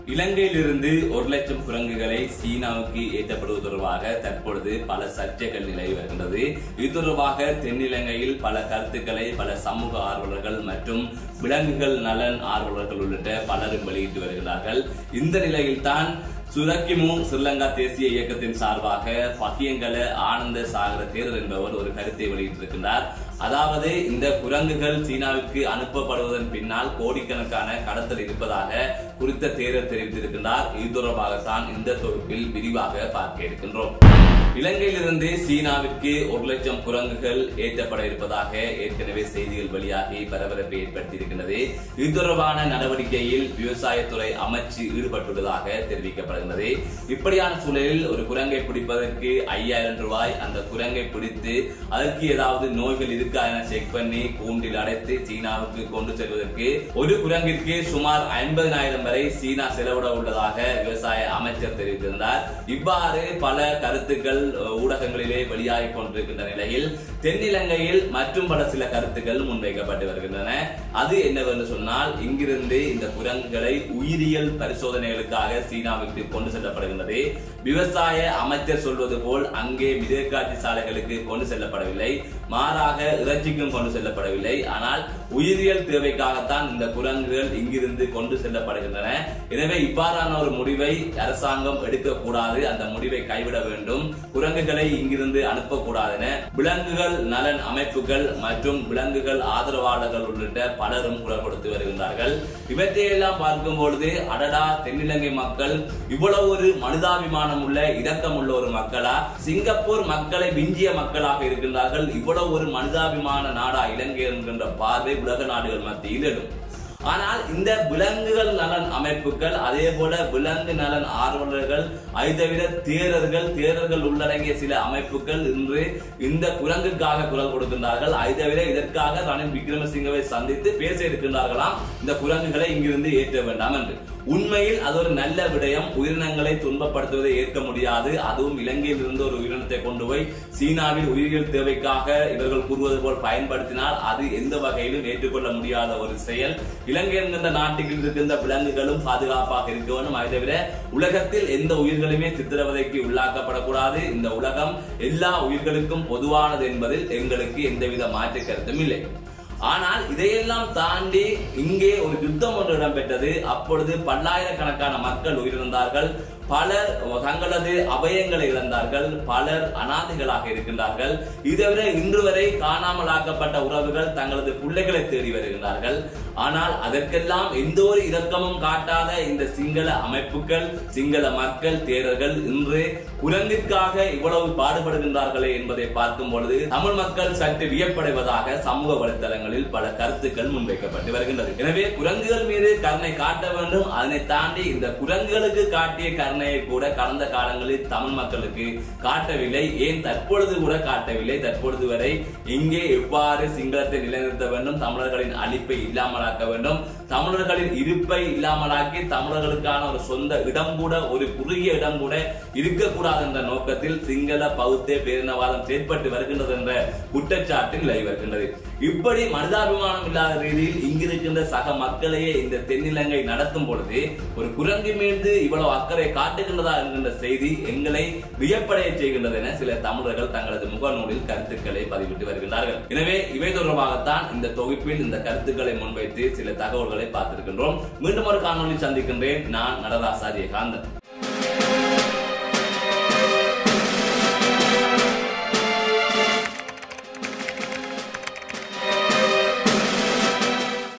இலங்கையிலிருந்து ஒரு லட்சம் குரங்குகளை சீனாவுக்கு ஏற்றப்படுவது தொடர்பாக தற்பொழுது பல சர்ச்சைகள் நிலவி வருகின்றது இது தொடர்பாக தென்னிலங்கையில் பல கருத்துக்களை பல சமூக ஆர்வலர்கள் மற்றும் விலங்குகள் நலன் ஆர்வலர்கள் உள்ளிட்ட பலரும் வெளியிட்டு வருகிறார்கள் இந்த நிலையில்தான் சுரக்கிமு ஸ்ரீலங்கா தேசிய இயக்கத்தின் சார்பாக பகியங்கல ஆனந்த சாகர தேரர் என்பவர் ஒரு கருத்தை வெளியிட்டிருக்கின்றார் அதாவது இந்த குரங்குகள் சீனாவிற்கு அனுப்பப்படுவதன் பின்னால் கோடிக்கணக்கான கடத்தல் இருப்பதாக குறித்த தேரர் தெரிவித்திருக்கின்றார் இது தொடர்பாகத்தான் இந்த தொகுப்பில் விரிவாக பார்க்க இருக்கின்றோம் இலங்கையிலிருந்து சீனாவிற்கு ஒரு லட்சம் குரங்குகள் ஏற்றப்பட இருப்பதாக ஏற்கனவே செய்திகள் வெளியாகி பரபரப்பை ஏற்படுத்தியிருக்கின்றது இது தொடர்பான நடவடிக்கையில் விவசாயத்துறை அமைச்சு ஈடுபட்டுள்ளதாக தெரிவிக்கப்படுகிறது இப்படியான சூழலில் ஒரு குரங்கை பிடிப்பதற்கு ஐயாயிரம் ரூபாய் அந்த குரங்கை பிடித்து அதற்கு ஏதாவது நோய்கள் இருக்கா என செக் பண்ணி கூண்டில் அடைத்து சீனாவுக்கு கொண்டு செல்வதற்கு ஒரு குரங்கிற்கு சுமார் ஐம்பதினாயிரம் வரை சீனா செலவிட உள்ளதாக விவசாய அமைச்சர் தெரிவித்திருந்தார் இவ்வாறு பல கருத்துக்கள் அஹ், ஊடகங்களிலே வெளியாகிக் கொண்டிருக்கின்ற நிலையில் தென்னிலங்கையில் மற்றும் பல சில கருத்துக்கள் முன்வைக்கப்பட்டு வருகின்றன அது என்னவென்று சொன்னால் இங்கிருந்து இந்த குரங்குகளை உயிரியல் பரிசோதனைகளுக்காக சீனாவிற்கு கொண்டு செல்லப்படுகின்றது விவசாய அமைச்சர் சொல்வது போல் அங்கே மிருகக்காட்சி சாலைகளுக்கு கொண்டு செல்லப்படவில்லை மாறாக இறைச்சிக்கும் கொண்டு செல்லப்படவில்லை ஆனால் உயிரியல் தேவைக்காகத்தான் இந்த குரங்குகள் இங்கிருந்து கொண்டு செல்லப்படுகின்றன எனவே இவ்வாறான ஒரு முடிவை அரசாங்கம் எடுக்கக்கூடாது அந்த முடிவை கைவிட வேண்டும் குரங்குகளை இங்கிருந்து அனுப்பக்கூடாது என விலங்குகள் நலன் அமைப்புகள் மற்றும் விலங்குகள் ஆதரவாளர்கள் உள்ளிட்ட பலரும் குரல் கொடுத்து வருகின்றார்கள் இவற்றையெல்லாம் பார்க்கும் பொழுது அடடா தென்னிலங்கை மக்கள் இவ்வளவு ஒரு மனிதாபிமானம் உள்ள இரக்கம் உள்ள ஒரு மக்களா சிங்கப்பூர் மக்களை விஞ்சிய மக்களாக இருக்கின்றார்கள் இவ்வளவு ஒரு மனிதாபிமான நாடா இலங்கை என்கின்ற பார்வை உலக நாடுகள் மத்தியில் எழும் ஆனால் இந்த விலங்குகள் நலன் அமைப்புகள் அதே போல விலங்கு நலன் ஆர்வலர்கள் அதை தவிர தேரர்கள் தேரர்கள் உள்ளடங்கிய சில அமைப்புகள் இன்று இந்த குரங்குக்காக குரல் கொடுக்கின்றார்கள் அதை தவிர இதற்காக ரணில் விக்ரமசிங்கவை சந்தித்து பேச இருக்கின்றார்களாம் இந்த குரங்குகளை இங்கிருந்து ஏற்ற வேண்டாம் என்று உண்மையில் அது ஒரு நல்ல விடயம் உயிரினங்களை துன்பப்படுத்துவதை ஏற்க முடியாது அதுவும் இலங்கையில் இருந்து ஒரு உயிரினத்தை கொண்டு போய் சீனாவில் உயிரியல் தேவைக்காக இவர்கள் கூறுவது போல் பயன்படுத்தினால் அது எந்த வகையிலும் ஏற்றுக்கொள்ள முடியாத ஒரு செயல் இலங்கை என்கின்ற நாட்டில் இருக்கின்ற விலங்குகளும் பாதுகாப்பாக இருக்க வேண்டும் அதை தவிர உலகத்தில் எந்த உயிர்களுமே சித்திரவதைக்கு உள்ளாக்கப்படக்கூடாது இந்த உலகம் எல்லா உயிர்களுக்கும் பொதுவானது என்பதில் எங்களுக்கு எந்தவித மாற்று கருத்தும் இல்லை ஆனால் இதையெல்லாம் தாண்டி இங்கே ஒரு யுத்தம் ஒன்று இடம்பெற்றது அப்பொழுது பல்லாயிரக்கணக்கான மக்கள் உயிரிழந்தார்கள் பலர் தங்களது அபயங்களை இழந்தார்கள் பலர் அனாதைகளாக இருக்கின்றார்கள் இதுவரை இன்று வரை காணாமலாக்கப்பட்ட உறவுகள் தங்களது பிள்ளைகளை தேடி வருகின்றார்கள் ஆனால் அதற்கெல்லாம் எந்த ஒரு இரக்கமும் காட்டாத இந்த சிங்கள அமைப்புகள் சிங்கள மக்கள் தேரர்கள் இன்று குரங்கிற்காக இவ்வளவு பாடுபடுகின்றார்களே என்பதை பார்க்கும் பொழுது தமிழ் மக்கள் சற்று வியப்படைவதாக சமூக வலைத்தளங்களில் பல கருத்துக்கள் முன்வைக்கப்பட்டு வருகின்றது எனவே குரங்குகள் மீது கருணை காட்ட வேண்டும் அதனை தாண்டி இந்த குரங்குகளுக்கு காட்டிய கருணையை கூட கடந்த காலங்களில் தமிழ் மக்களுக்கு காட்டவில்லை ஏன் தற்பொழுது கூட காட்டவில்லை தற்பொழுது வரை இங்கே எவ்வாறு சிங்களத்தை நிலைநிறுத்த வேண்டும் தமிழர்களின் அழிப்பை இல்லாமலாக்க வேண்டும் தமிழர்களின் இருப்பை இல்லாமலாக்கி தமிழர்களுக்கான ஒரு சொந்த இடம் கூட ஒரு குறுகிய இடம் கூட இருக்கக்கூடாது என்ற நோக்கத்தில் சிங்கள பௌத்த பேரினவாதம் செயற்பட்டு வருகின்றது என்ற குற்றச்சாட்டு நிலவி வருகின்றது இப்படி மனிதாபிமானம் இல்லாத ரீதியில் இங்கிருக்கின்ற சக மக்களையே இந்த தென்னிலங்கை நடத்தும் பொழுது ஒரு குரங்கு மீது இவ்வளவு அக்கறை காட்டுகின்றதா என்கின்ற செய்தி எங்களை வியப்படைய செய்கின்றது என சில தமிழர்கள் தங்களது முகநூலில் கருத்துக்களை பதிவிட்டு வருகின்றார்கள் எனவே இவை தொடர்பாகத்தான் இந்த தொகுப்பில் இந்த கருத்துக்களை முன்வைத்து சில தகவல்களை பார்த்திருக்கின்றோம் மீண்டும் ஒரு காணொலி சந்திக்கின்றேன் நான் நடராசா ஜெயகாந்தன்